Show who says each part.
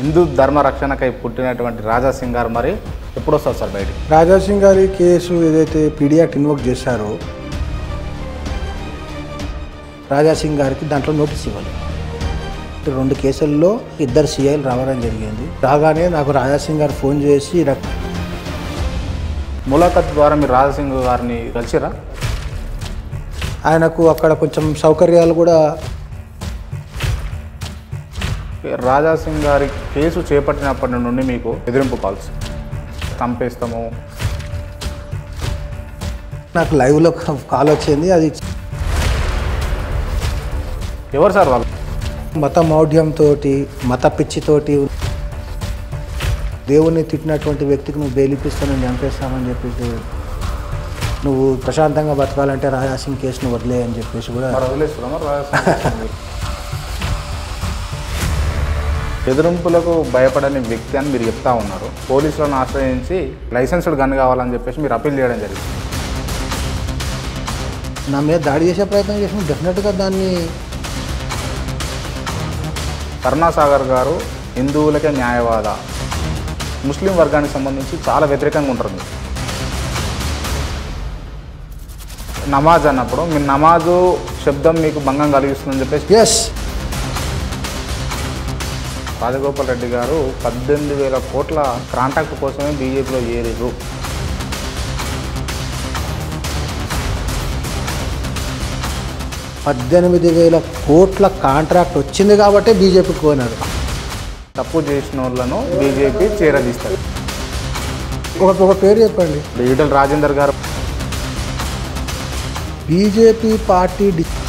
Speaker 1: హిందూ ధర్మ రక్షణకై పుట్టినటువంటి రాజా సింగ్ గారు మరి ఎప్పుడు వస్తారు సార్ బయటికి
Speaker 2: రాజాసింగ్ గారి కేసు ఏదైతే పీడియాక్ట్ ఇన్వోక్ చేశారో రాజాసింగ్ గారికి దాంట్లో నోటీస్ ఇవ్వాలి రెండు కేసుల్లో ఇద్దరు సీఐలు రావడం జరిగింది రాగానే నాకు రాజాసింగ్ గారు ఫోన్ చేసి ఇలా
Speaker 1: ములాఖత్ ద్వారా మీరు రాజా సింగ్ గారిని కలిసిరా
Speaker 2: ఆయనకు అక్కడ కొంచెం సౌకర్యాలు కూడా
Speaker 1: రాజా సింగ్ గారి కేసు చేపట్టినప్పటి నుండి మీకు ఎదిరింపు కాల్స్ చంపేస్తాము
Speaker 2: నాకు లైవ్లో కాల్ వచ్చింది అది
Speaker 1: ఎవరు సార్ వాళ్ళు
Speaker 2: మత మౌఢ్యంతో మత పిచ్చితోటి దేవుణ్ణి తిట్టినటువంటి వ్యక్తికి నువ్వు బెయిలిపిస్తానని చంపేస్తామని చెప్పేసి నువ్వు ప్రశాంతంగా బతకాలంటే రాజాసింగ్ కేసును వదిలే అని చెప్పేసి కూడా
Speaker 1: మరి వదిలేస్తున్నాం మరి రాజా సింగ్ ఎదురింపులకు భయపడని వ్యక్తి అని మీరు చెప్తా ఉన్నారు పోలీసులను ఆశ్రయించి లైసెన్స్డ్ గన్ కావాలని చెప్పేసి మీరు అప్పీల్ చేయడం జరిగింది
Speaker 2: నా మీద దాడి చేసే ప్రయత్నం చేసిన డెఫినెట్గా దాన్ని
Speaker 1: కరుణాసాగర్ గారు హిందువులకే న్యాయవాద ముస్లిం వర్గానికి సంబంధించి చాలా వ్యతిరేకంగా ఉంటారు మీరు నమాజ్ అన్నప్పుడు మీ నమాజు శబ్దం మీకు భంగం కలిగిస్తుందని చెప్పేసి
Speaker 2: ఎస్
Speaker 1: రాజగోపాల్ రెడ్డి గారు పద్దెనిమిది వేల కోట్ల కాంట్రాక్ట్ కోసమే బీజేపీలో చేరారు
Speaker 2: పద్దెనిమిది వేల కోట్ల కాంట్రాక్ట్ వచ్చింది కాబట్టే బీజేపీకి పోయినారు
Speaker 1: తప్పు చేసిన వాళ్ళను బీజేపీ చేరదీస్తారు
Speaker 2: ఒక ఒక పేరు చెప్పండి
Speaker 1: ఈటల రాజేందర్ గారు
Speaker 2: బీజేపీ పార్టీ డి-